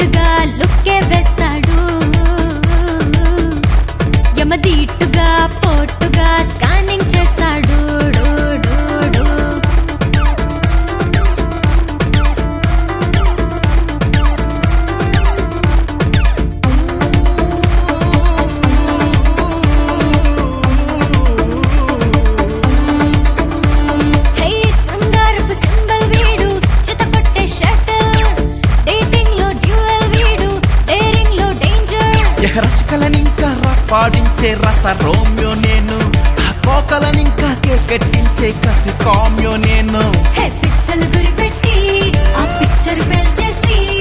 నీటుగా లుక్కే వేస్తాడు యమదీటుగా పోటుగా స్కానింగ్ చేస్తాడు డు, డు, డు. హే శృంగారపు సింబల్ వీడు చితపట్టే షటిల్ డేటింగ్ లో డ్యూయల్ వీడు డేరింగ్ లో డేంజర్ ఎహరచకలనింకా రఫాడించే రస రోమ్యో నేను ఆ కోకలనింకా కేకెట్టించే కసి కామ్యో నేను హే పిస్టల్ గురిపెట్టి ఆ పిక్చర్ పేల్చేసి